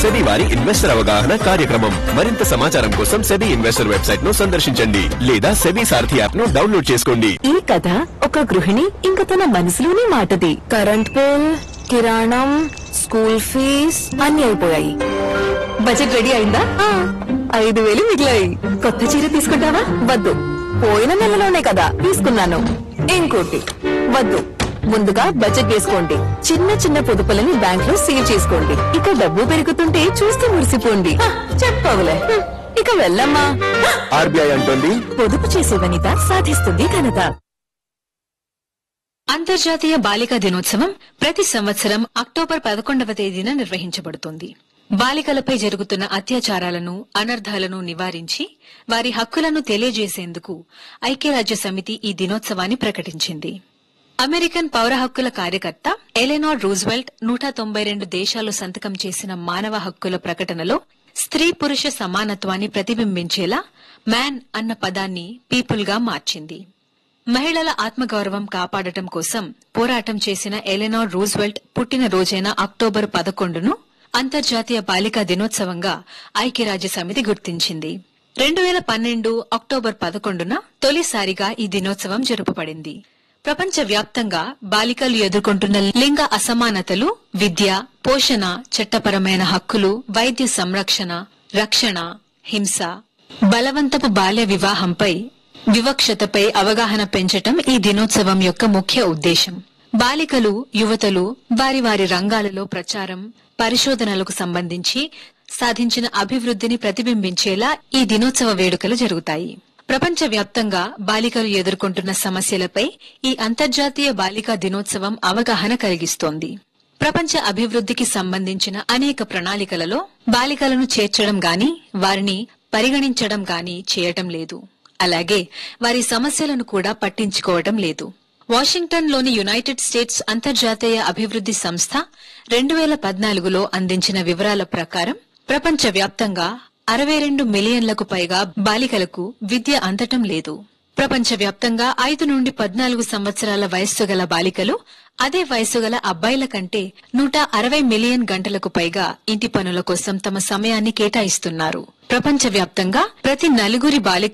SEBI వారి investor అవగాహన కార్యక్రమం మరింత సమాచారం కోసం సెబీ ఇన్వెస్టర్ వెబ్సైట్ ను సందర్శించండి లేదా సెబీ సారథి యాప్ ను డౌన్లోడ్ చేసుకోండి ఈ కథ ఒక గృహిణి ఇంక తన మనసులోని మాటది కరెంట్ బిల్ కిరాణం స్కూల్ ఫీజ్ అన్ని అయిపోయాయి బడ్జెట్ రెడీ అయిందా ఆ, ఐదు వేలు మిగిలాయి కొత్త చీర తీసుకుంటావా వద్దు పోయిన నెలలోనే కదా తీసుకున్నాను ఇంకోటి వద్దు ముందుగా బడ్జెట్ వేసుకోండి చిన్న చిన్న పొదుపులని బ్యాంక్ లో సేవ్ చేసుకోండి ఇక డబ్బు పెరుగుతుంటే చూస్తూ మురిసిపోండి హ, చెప్పవులే హ్మ్, ఇక వెళ్ళమ్మా హ, ఆర్బీఐ అంటోంది పొదుపు చేసే వనిత సాధిస్తుంది ఘనత అంతర్జాతీయ బాలికా దినోత్సవం ప్రతి సంవత్సరం అక్టోబర్ పదకొండవ తేదీన నిర్వహించబడుతుంది బాలికలపై జరుగుతున్న అత్యాచారాలను అనర్ధాలను నివారించి వారి హక్కులను తెలియజేసేందుకు ఐక్యరాజ్య సమితి ఈ దినోత్సవాన్ని ప్రకటించింది అమెరికన్ పౌర హక్కుల కార్యకర్త ఎలెనార్ రూజ్వెల్ట్ నూట తొంభై రెండు దేశాలు సంతకం చేసిన మానవ హక్కుల ప్రకటనలో స్త్రీ పురుష సమానత్వాన్ని ప్రతిబింబించేలా మ్యాన్ అన్న పదాన్ని పీపుల్ గా మార్చింది మహిళల ఆత్మగౌరవం కాపాడటం కోసం పోరాటం చేసిన ఎలెనార్ రూజ్వెల్ట్ పుట్టిన రోజైన అక్టోబర్ పదకొండును అంతర్జాతీయ బాలికా దినోత్సవంగా ఐక్యరాజ్య సమితి గుర్తించింది రెండు వేల పన్నెండు అక్టోబర్ పదకొండున తొలిసారిగా ఈ దినోత్సవం జరుపబడింది ప్రపంచ వ్యాప్తంగా బాలికలు ఎదుర్కొంటున్న లింగ అసమానతలు విద్య పోషణ చట్టపరమైన హక్కులు వైద్య సంరక్షణ రక్షణ హింస బలవంతపు బాల్య వివాహంపై వివక్షతపై అవగాహన పెంచటం ఈ దినోత్సవం యొక్క ముఖ్య ఉద్దేశం బాలికలు యువతలు వారి వారి రంగాలలో ప్రచారం పరిశోధనలకు సంబంధించి సాధించిన అభివృద్ధిని ప్రతిబింబించేలా ఈ దినోత్సవ వేడుకలు జరుగుతాయి ప్రపంచవ్యాప్తంగా బాలికలు ఎదుర్కొంటున్న సమస్యలపై ఈ అంతర్జాతీయ బాలికా దినోత్సవం అవగాహన కలిగిస్తోంది ప్రపంచ అభివృద్ధికి సంబంధించిన అనేక ప్రణాళికలలో బాలికలను చేర్చడం గాని వారిని పరిగణించడం గాని చేయటం లేదు అలాగే వారి సమస్యలను కూడా పట్టించుకోవటం లేదు వాషింగ్టన్ లోని యునైటెడ్ స్టేట్స్ అంతర్జాతీయ అభివృద్ధి సంస్థ రెండు వేల పద్నాలుగులో అందించిన వివరాల ప్రకారం ప్రపంచవ్యాప్తంగా అరవై రెండు మిలియన్లకు పైగా బాలికలకు విద్య అందటం లేదు ప్రపంచవ్యాప్తంగా ఐదు నుండి పద్నాలుగు సంవత్సరాల వయస్సు గల బాలికలు అదే వయస్సు గల అబ్బాయిల కంటే నూట అరవై మిలియన్ గంటలకు పైగా ఇంటి పనుల కోసం తమ సమయాన్ని కేటాయిస్తున్నారు ప్రపంచవ్యాప్తంగా ప్రతి నలుగురి బాలిక